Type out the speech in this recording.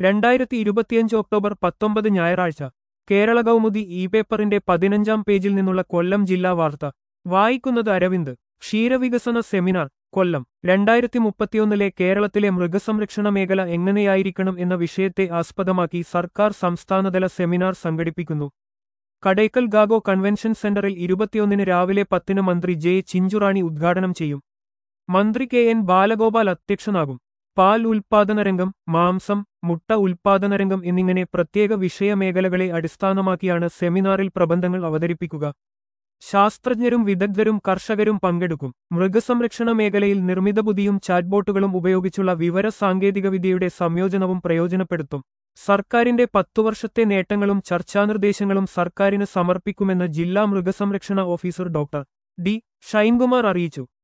രണ്ടായിരത്തി ഇരുപത്തിയഞ്ച് ഒക്ടോബർ പത്തൊമ്പത് ഞായറാഴ്ച കേരള കൗമുദി ഇ പേപ്പറിന്റെ പതിനഞ്ചാം പേജിൽ നിന്നുള്ള കൊല്ലം ജില്ലാ വാർത്ത വായിക്കുന്നത് അരവിന്ദ് ക്ഷീരവികസന സെമിനാർ കൊല്ലം രണ്ടായിരത്തി മുപ്പത്തിയൊന്നിലെ കേരളത്തിലെ മൃഗസംരക്ഷണ മേഖല എങ്ങനെയായിരിക്കണം എന്ന വിഷയത്തെ ആസ്പദമാക്കി സർക്കാർ സംസ്ഥാനതല സെമിനാർ സംഘടിപ്പിക്കുന്നു കടയ്ക്കൽ ഗാഗോ കൺവെൻഷൻ സെന്ററിൽ ഇരുപത്തിയൊന്നിന് രാവിലെ പത്തിന് മന്ത്രി ജെ ചിഞ്ചുറാണി ഉദ്ഘാടനം ചെയ്യും മന്ത്രി കെ എൻ ബാലഗോപാൽ അധ്യക്ഷനാകും പാൽ ഉൽപാദന രംഗം മാംസം മുട്ട ഉൽപാദന രംഗം എന്നിങ്ങനെ പ്രത്യേക വിഷയമേഖലകളെ അടിസ്ഥാനമാക്കിയാണ് സെമിനാറിൽ പ്രബന്ധങ്ങൾ അവതരിപ്പിക്കുക ശാസ്ത്രജ്ഞരും വിദഗ്ധരും കർഷകരും പങ്കെടുക്കും മൃഗസംരക്ഷണ മേഖലയിൽ നിർമ്മിത ബുദ്ധിയും ചാറ്റ്ബോട്ടുകളും ഉപയോഗിച്ചുള്ള വിവര സാങ്കേതികവിദ്യയുടെ സംയോജനവും പ്രയോജനപ്പെടുത്തും സർക്കാരിന്റെ പത്തു വർഷത്തെ നേട്ടങ്ങളും ചർച്ചാനിർദ്ദേശങ്ങളും സർക്കാരിന് സമർപ്പിക്കുമെന്ന് ജില്ലാ മൃഗസംരക്ഷണ ഓഫീസർ ഡോക്ടർ ഡി ഷൈൻകുമാർ അറിയിച്ചു